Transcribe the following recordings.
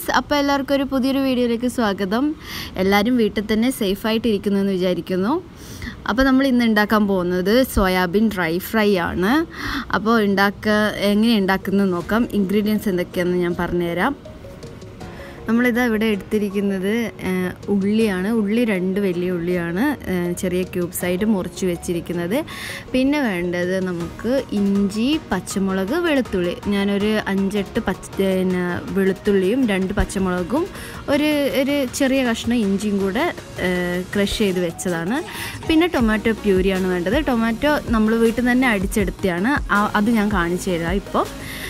friends അപ്പോൾ എല്ലാവർക്കും ഒരു പുതിയൊരു വീഡിയോയിലേക്ക് സ്വാഗതം എല്ലാവരും വീട്ടിൽ തന്നെ സേഫായിട്ട് ഇരിക്കുന്നു എന്ന് വിചാരിക്കുന്നു അപ്പോൾ നമ്മൾ ഇന്ന് ഉണ്ടാക്കാൻ പോകുന്നത് സോയാബീൻ ഡ്രൈ ഫ്രൈ ആണ് അപ്പോൾ ഉണ്ടാക്കുക എങ്ങനെ ഉണ്ടാക്കുന്നത് നോക്കാം ഇൻഗ്രീഡിയൻസ് എന്തൊക്കെയാണെന്ന് ഞാൻ പറഞ്ഞുതരാം നമ്മളിതാ ഇവിടെ എടുത്തിരിക്കുന്നത് ആ, ഉള്ളിയാണ് ഉള്ളി രണ്ട് വലിയ ഉള്ളിയാണ് ആ, ചെറിയ ക്യൂബ്സ് ആയിട്ട് മുറിച്ച് വെച്ചിരിക്കുന്നത് പിന്നെ വേണ്ടത് നമുക്ക് ഇഞ്ചി പച്ചമുളക് വെളുത്തുള്ളി ഞാനൊരു അഞ്ചെട്ട് പച്ച പിന്നെ വെളുത്തുള്ളിയും രണ്ട് പച്ചമുളകും ഒരു ഒരു ചെറിയ കഷ്ണം ഇഞ്ചിയും കൂടെ ക്രഷ് ചെയ്ത് വെച്ചതാണ് പിന്നെ ടൊമാറ്റോ പ്യൂരിയാണ് വേണ്ടത് ടൊമാറ്റോ നമ്മൾ വീട്ടിൽ നിന്ന് തന്നെ അടിച്ചെടുത്തതാണ് ആ- അത് ഞാൻ കാണിച്ചു തരാം ഇപ്പോൾ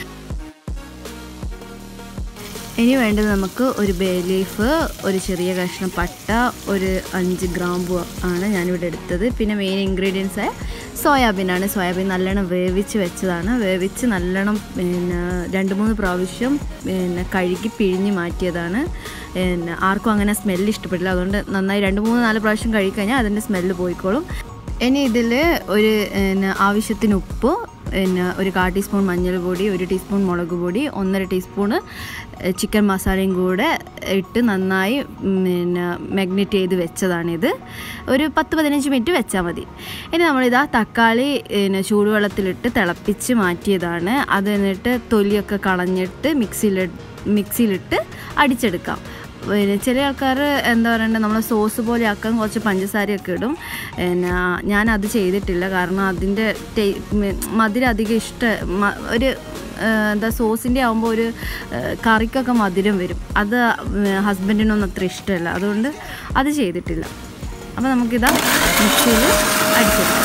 ഇനി വേണ്ടത് നമുക്ക് ഒരു ബേ ലീഫ് ഒരു ചെറിയ കഷ്ണം പട്ട ഒരു അഞ്ച് ഗ്രാമ്പു ആണ് ഞാനിവിടെ എടുത്തത് പിന്നെ മെയിൻ ഇൻഗ്രീഡിയൻസ് സോയാബീനാണ് സോയാബീൻ നല്ലോണം വേവിച്ച് വെച്ചതാണ് വേവിച്ച് നല്ലോണം പിന്നെ രണ്ട് മൂന്ന് പ്രാവശ്യം പിന്നെ കഴുകി പിഴിഞ്ഞ് മാറ്റിയതാണ് പിന്നെ ആർക്കും അങ്ങനെ സ്മെല്ല് ഇഷ്ടപ്പെട്ടില്ല അതുകൊണ്ട് നന്നായി രണ്ട് മൂന്ന് നാല് പ്രാവശ്യം കഴുകിക്കഴിഞ്ഞാൽ അതിൻ്റെ സ്മെല്ല് പോയിക്കോളും ഇനി ഇതിൽ ഒരു പിന്നെ ആവശ്യത്തിന് ഉപ്പ് പിന്നെ ഒരു കാ ടീസ്പൂൺ മഞ്ഞൾപ്പൊടി ഒരു ടീസ്പൂൺ മുളക് പൊടി ഒന്നര ടീസ്പൂണ് ചിക്കൻ മസാലയും കൂടെ ഇട്ട് നന്നായി ഉം, പിന്നെ മാഗ്നേറ്റ് ചെയ്ത് വെച്ചതാണിത് ഒരു പത്ത് പതിനഞ്ച് മിനിറ്റ് വെച്ചാൽ മതി ഇനി നമ്മളിതാ തക്കാളി പിന്നെ ചൂടുവെള്ളത്തിലിട്ട് തിളപ്പിച്ച് മാറ്റിയതാണ് അത് എന്നിട്ട് തൊലിയൊക്കെ കളഞ്ഞിട്ട് മിക്സിയിൽ മിക്സിയിലിട്ട് അടിച്ചെടുക്കാം പിന്നെ ചില ആൾക്കാർ എന്താ പറയണ്ടത് നമ്മൾ സോസ് പോലെ ആക്കാൻ കുറച്ച് പഞ്ചസാരയൊക്കെ ഇടും പിന്നെ ഞാൻ അത് ചെയ്തിട്ടില്ല കാരണം അതിൻ്റെ ടേ- മ- മധുരം അധികം ഇഷ്ട മ- ഒരു ആ, എന്താ സോസിൻ്റെ ആകുമ്പോൾ ഒരു ആ, കറിക്കൊക്കെ മധുരം വരും അത് ഹസ്ബൻഡിനൊന്നും അത്ര ഇഷ്ടമല്ല അതുകൊണ്ട് അത് ചെയ്തിട്ടില്ല അപ്പോൾ നമുക്കിതാ മിക്സിയിൽ അടിച്ചെടുക്കാം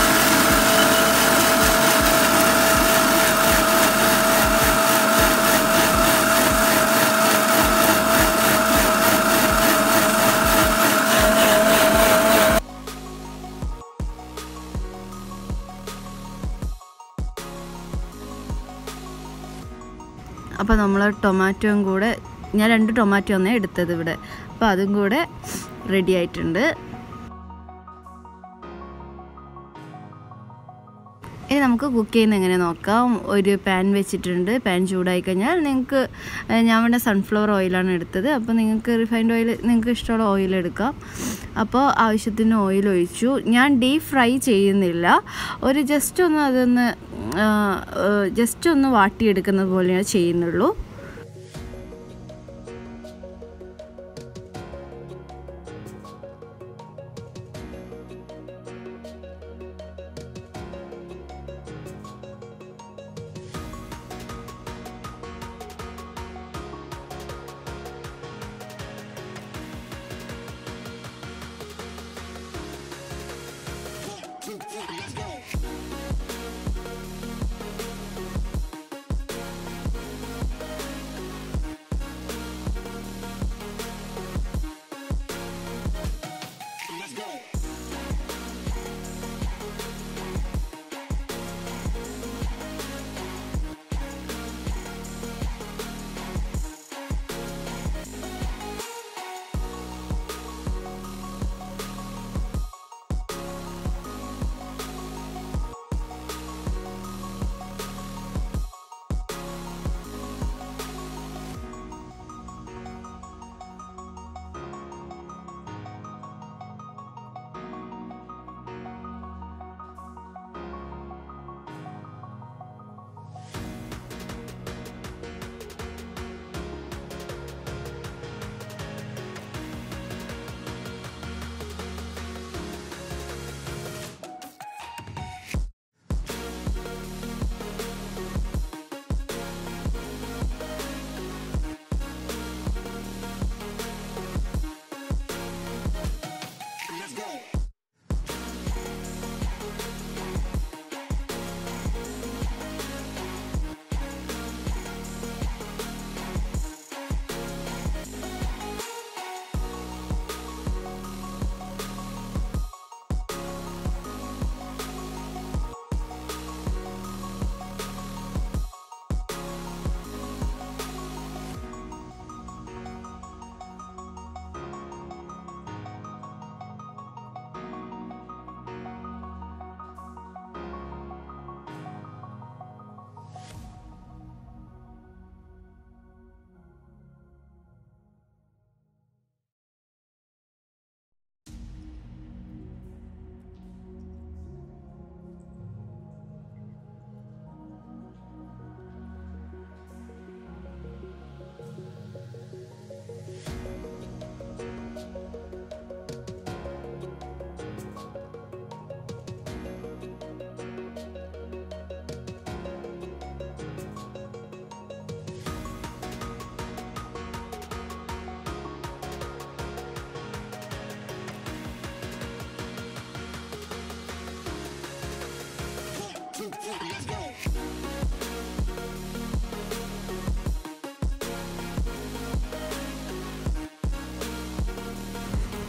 അപ്പോൾ നമ്മൾ ടൊമാറ്റോയും കൂടെ ഞാൻ രണ്ട് ടൊമാറ്റോ ഒന്നേ എടുത്തത് ഇവിടെ അപ്പോൾ അതും കൂടെ റെഡി ആയിട്ടുണ്ട് ഇനി നമുക്ക് കുക്ക് ചെയ്യുന്ന എങ്ങനെ നോക്കാം ഒരു പാൻ വെച്ചിട്ടുണ്ട് പാൻ ചൂടായി കഴിഞ്ഞാൽ നിങ്ങൾക്ക് ഏഹ്, ഞാൻ വേണ്ട സൺഫ്ലവർ ഓയിലാണ് എടുത്തത് അപ്പോൾ നിങ്ങൾക്ക് റിഫൈൻഡ് ഓയിൽ നിങ്ങൾക്ക് ഇഷ്ടമുള്ള ഓയിൽ എടുക്കാം അപ്പോൾ ആവശ്യത്തിന് ഓയിൽ ഒഴിച്ചു ഞാൻ ഡീപ് ഫ്രൈ ചെയ്യുന്നില്ല ഒരു ജസ്റ്റ് ഒന്ന് അതൊന്ന് ജസ്റ്റ് ഒന്ന് വാട്ടിയെടുക്കുന്നത് പോലെയാണ് ചെയ്യുന്നുള്ളൂ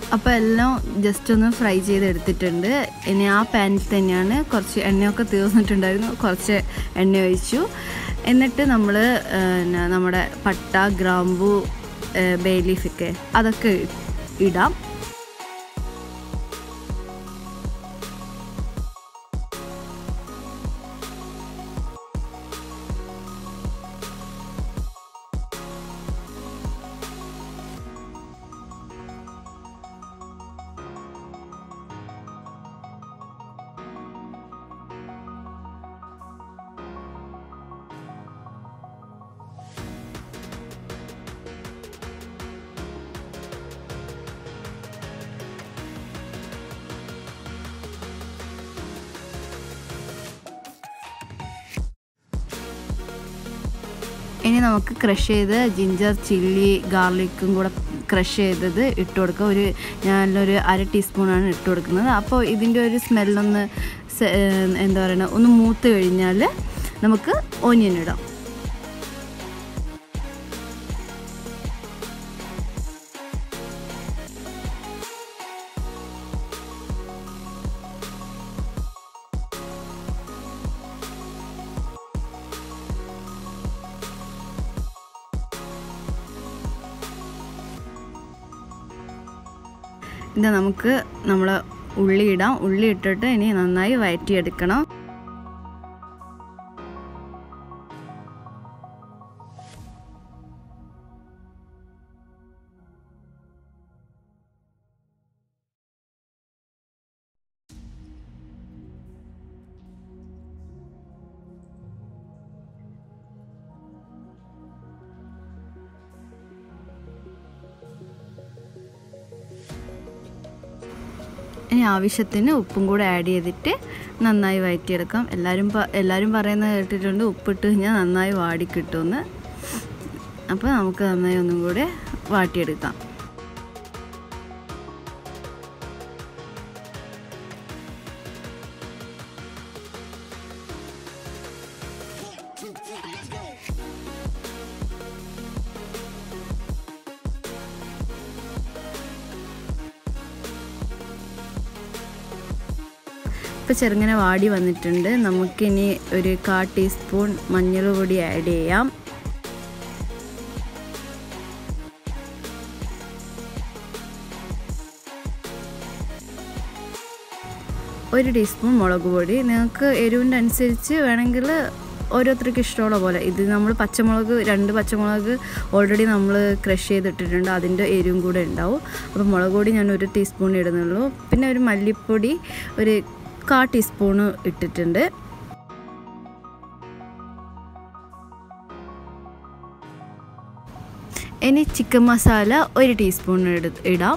അപ്പോൾ എല്ലാം ജസ്റ്റ് ഒന്ന് ഫ്രൈ ചെയ്തെടുത്തിട്ടുണ്ട് ഇനി ആ പാനിൽ തന്നെയാണ് കുറച്ച് എണ്ണയൊക്കെ തീർന്നിട്ടുണ്ടായിരുന്നു കുറച്ച് എണ്ണ ഒഴിച്ചു എന്നിട്ട് നമ്മൾ നമ്മുടെ പട്ട ഗ്രാമ്പു ബേ ലീഫൊക്കെ അതൊക്കെ ഇടാം ഇനി നമുക്ക് ക്രഷ് ചെയ്ത് ജിഞ്ചർ ചില്ലി ഗാർലിക്കും കൂടെ ക്രഷ് ചെയ്തത് ഇട്ട് കൊടുക്കുക ഒരു ഞാനൊരു അര ടീസ്പൂണാണ് ഇട്ട് കൊടുക്കുന്നത് അപ്പോൾ ഇതിൻ്റെ ഒരു സ്മെല്ലൊന്ന് സ- ഏഹ് എന്താ പറയുക ഒന്ന് മൂത്ത് കഴിഞ്ഞാൽ നമുക്ക് ഓനിയൻ ഇടാം ഇത് നമുക്ക് നമ്മൾ ഉള്ളി ഇടാം ഉള്ളി ഇട്ടിട്ട് ഇനി നന്നായി വഴറ്റിയെടുക്കണം ഇനി ആവശ്യത്തിന് ഉപ്പും കൂടെ ആഡ് ചെയ്തിട്ട് നന്നായി വഴറ്റിയെടുക്കാം എല്ലാവരും പ- എല്ലാവരും പറയുന്നത് കേട്ടിട്ടുണ്ട് ഉപ്പിട്ട് കഴിഞ്ഞാൽ നന്നായി വാടി കിട്ടുമെന്ന് അപ്പോൾ നമുക്ക് നന്നായി ഒന്നും കൂടെ വാട്ടിയെടുക്കാം ഇപ്പോൾ ചെറുങ്ങനെ വാടി വന്നിട്ടുണ്ട് നമുക്കിനി ഒരു കാ ടീസ്പൂൺ മഞ്ഞൾ പൊടി ആഡ് ചെയ്യാം ഒരു ടീസ്പൂൺ മുളക് പൊടി നിങ്ങൾക്ക് എരിവിൻ്റെ അനുസരിച്ച് വേണമെങ്കിൽ ഓരോരുത്തർക്ക് ഇഷ്ടമുള്ള പോലെ ഇത് നമ്മൾ പച്ചമുളക് രണ്ട് പച്ചമുളക് ഓൾറെഡി നമ്മൾ ക്രഷ് ചെയ്തിട്ടിട്ടുണ്ട് അതിൻ്റെ എരിവും കൂടെ ഉണ്ടാവും അപ്പോൾ മുളക് പൊടി ഞാൻ ഒരു ടീസ്പൂൺ ഇടുന്നുള്ളൂ പിന്നെ ഒരു മല്ലിപ്പൊടി ഒരു കാ ടീസ്പൂണ് ഇട്ടിട്ടുണ്ട് ഇനി ചിക്കൻ മസാല ഒരു ടീസ്പൂൺ ഇടാം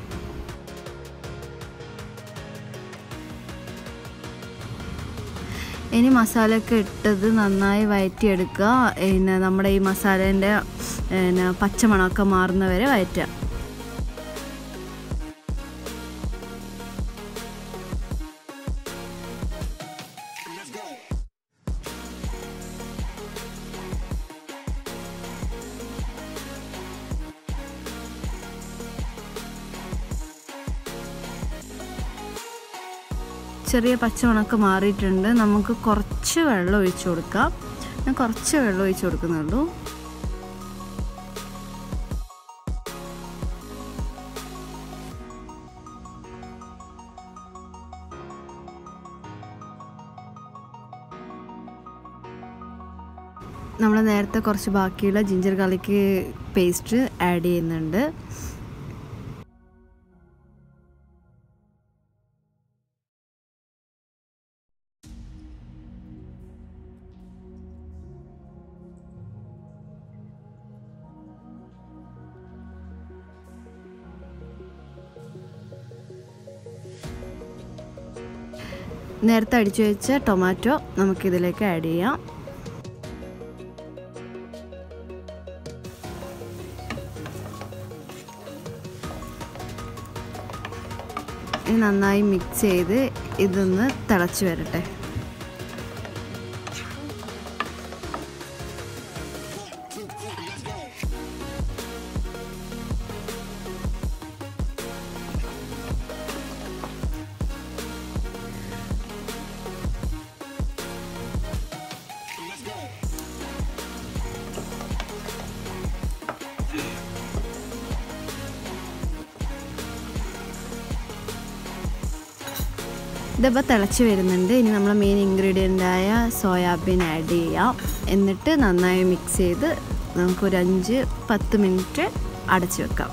ഇനി മസാലയൊക്കെ ഇട്ടത് നന്നായി വഴറ്റിയെടുക്കുക പിന്നെ നമ്മുടെ ഈ മസാലേൻ്റെ പിന്നെ പച്ചമണമൊക്കെ മാറുന്നവരെ വഴറ്റുക ചെറിയ പച്ചമണമൊക്കെ മാറിയിട്ടുണ്ട് നമുക്ക് കുറച്ച് വെള്ളം ഒഴിച്ചു കൊടുക്കാം ഞാൻ കുറച്ച് വെള്ളം ഒഴിച്ചു കൊടുക്കുന്നുള്ളൂ നമ്മൾ നേരത്തെ കുറച്ച് ബാക്കിയുള്ള ജിഞ്ചർ ഗാർലിക് പേസ്റ്റ് ആഡ് ചെയ്യുന്നുണ്ട് നേരത്തെ അടിച്ചു വെച്ച ടൊമാറ്റോ നമുക്കിതിലേക്ക് ആഡ് ചെയ്യാം ഇത് നന്നായി മിക്സ് ചെയ്ത് ഇതൊന്ന് തിളച്ച് വരട്ടെ ഇതിപ്പോൾ തിളച്ച് വരുന്നുണ്ട് ഇനി നമ്മൾ മെയിൻ ഇൻഗ്രീഡിയൻ്റായ സോയാബീൻ ആഡ് ചെയ്യാം എന്നിട്ട് നന്നായി മിക്സ് ചെയ്ത് നമുക്കൊരു അഞ്ച് പത്ത് മിനിറ്റ് അടച്ചു വെക്കാം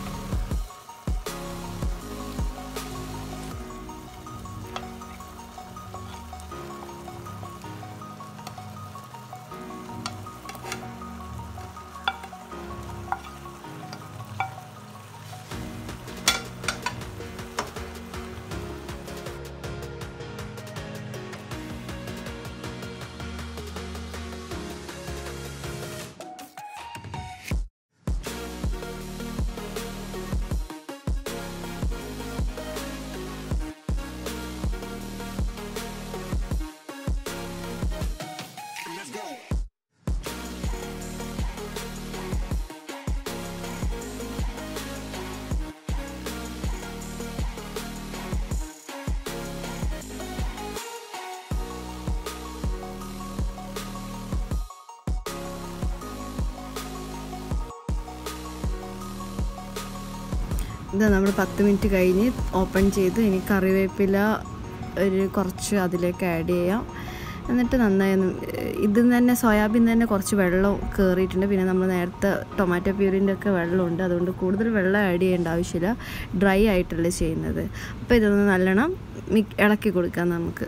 ഇത് നമ്മൾ പത്ത് മിനിറ്റ് കഴിഞ്ഞ് ഓപ്പൺ ചെയ്ത് ഇനി കറിവേപ്പില ഒരു കുറച്ച് അതിലേക്ക് ആഡ് ചെയ്യാം എന്നിട്ട് നന്നായി ഒന്ന് ഇതിൽ നിന്ന് തന്നെ സോയാബീൻ തന്നെ കുറച്ച് വെള്ളം കയറിയിട്ടുണ്ട് പിന്നെ നമ്മൾ നേരത്തെ ടൊമാറ്റോ പ്യൂരിൻ്റെ ഒക്കെ വെള്ളമുണ്ട് അതുകൊണ്ട് കൂടുതൽ വെള്ളം ആഡ് ചെയ്യേണ്ട ആവശ്യമില്ല ഡ്രൈ ആയിട്ടല്ലേ ചെയ്യുന്നത് അപ്പോൾ ഇതൊന്ന് നല്ലോണം മിക് ഇളക്കി കൊടുക്കാം നമുക്ക്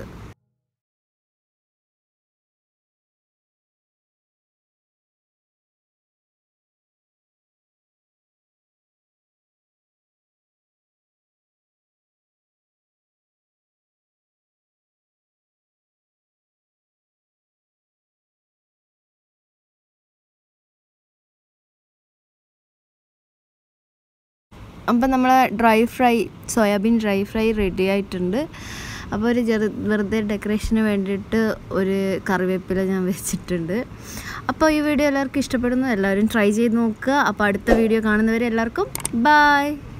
അപ്പം നമ്മളെ dry fry soyabean dry fry ready ആയിട്ടുണ്ട് അപ്പോൾ ഒരു ചെറു വെറുതെ ഡെക്കറേഷന് വേണ്ടിയിട്ട് ഒരു കറിവേപ്പില ഞാൻ വെച്ചിട്ടുണ്ട് അപ്പോൾ ഈ വീഡിയോ എല്ലാവർക്കും ഇഷ്ടപ്പെടുന്നു എല്ലാവരും ട്രൈ ചെയ്ത് നോക്കുക അപ്പോൾ അടുത്ത വീഡിയോ കാണുന്നവരെ എല്ലാവർക്കും ബായ്